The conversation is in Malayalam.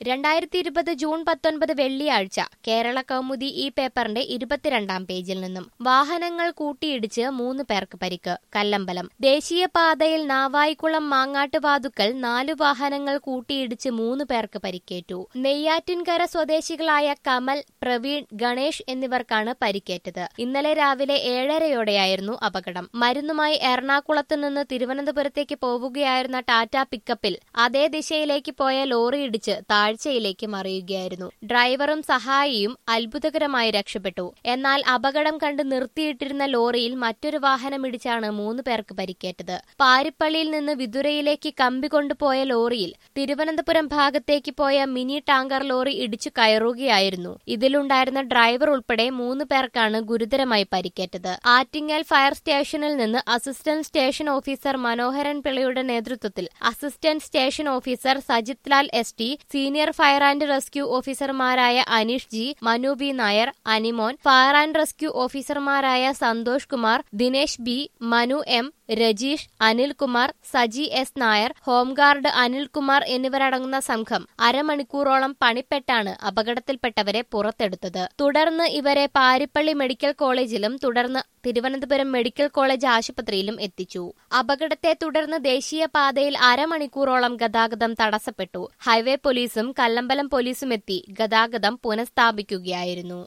രണ്ടായിരത്തി ഇരുപത് ജൂൺ പത്തൊൻപത് വെള്ളിയാഴ്ച കേരള കൗമുദി ഈ പേപ്പറിന്റെ ഇരുപത്തിരണ്ടാം പേജിൽ നിന്നും വാഹനങ്ങൾ കൂട്ടിയിടിച്ച് മൂന്ന് പേർക്ക് പരിക്ക് കല്ലമ്പലം ദേശീയപാതയിൽ നാവായിക്കുളം മാങ്ങാട്ടുവാതുക്കൽ നാലു വാഹനങ്ങൾ കൂട്ടിയിടിച്ച് മൂന്ന് പേർക്ക് പരിക്കേറ്റു നെയ്യാറ്റിൻകര സ്വദേശികളായ കമൽ പ്രവീൺ ഗണേഷ് എന്നിവർക്കാണ് പരിക്കേറ്റത് ഇന്നലെ രാവിലെ ഏഴരയോടെയായിരുന്നു അപകടം മരുന്നുമായി എറണാകുളത്ത് നിന്ന് തിരുവനന്തപുരത്തേക്ക് പോവുകയായിരുന്ന ടാറ്റ പിക്കപ്പിൽ അതേ ദിശയിലേക്ക് പോയ ലോറി ഇടിച്ച് താഴ്ചയിലേക്ക് മറിയുകയായിരുന്നു ഡ്രൈവറും സഹായിയും അത്ഭുതകരമായി രക്ഷപ്പെട്ടു എന്നാൽ അപകടം കണ്ട് നിർത്തിയിട്ടിരുന്ന ലോറിയിൽ മറ്റൊരു വാഹനം ഇടിച്ചാണ് മൂന്ന് പേർക്ക് പരിക്കേറ്റത് പാരിപ്പള്ളിയിൽ നിന്ന് വിതുരയിലേക്ക് കമ്പി കൊണ്ടുപോയ ലോറിയിൽ തിരുവനന്തപുരം ഭാഗത്തേക്ക് പോയ മിനി ടാങ്കർ ലോറി ഇടിച്ചു കയറുകയായിരുന്നു ഇതിലുണ്ടായിരുന്ന ഡ്രൈവർ ഉൾപ്പെടെ മൂന്ന് പേർക്കാണ് ഗുരുതരമായി പരിക്കേറ്റത് ആറ്റിങ്ങൽ ഫയർ സ്റ്റേഷനിൽ നിന്ന് അസിസ്റ്റന്റ് സ്റ്റേഷൻ ഓഫീസർ മനോഹരൻ പിള്ളയുടെ നേതൃത്വത്തിൽ assistant station officer Sajith Lal S T senior fire and rescue ഓഫീസർമാരായ Aneesh G Manu B Nair Animon fire and rescue ഓഫീസർമാരായ Santhosh Kumar Dinesh B Manu M Rajeesh Anilkumar Saji S Nair home guard Anilkumar എന്നിവരടങ്ങുന്ന സംഘം അരമണിക്കൂറോളം പണിപ്പെട്ടാണ് അപകടത്തിൽപ്പെട്ടവരെ പുറത്തെടുത്തത് തുടർന്ന് ഇവരെ പാരിപ്പള്ളി മെഡിക്കൽ കോളേജിലും തുടർന്ന് തിരുവനന്തപുരം മെഡിക്കൽ കോളേജ് ആശുപത്രിയിലും എത്തിച്ചു അപകടത്തെ തുടർന്ന് ദേശീയപാതയിൽ അരമണിക്കൂറോളം ഗതാഗതം തടസ്സപ്പെട്ടു ഹൈവേ പോലീസും കല്ലമ്പലം പോലീസും എത്തി ഗതാഗതം പുനഃസ്ഥാപിക്കുകയായിരുന്നു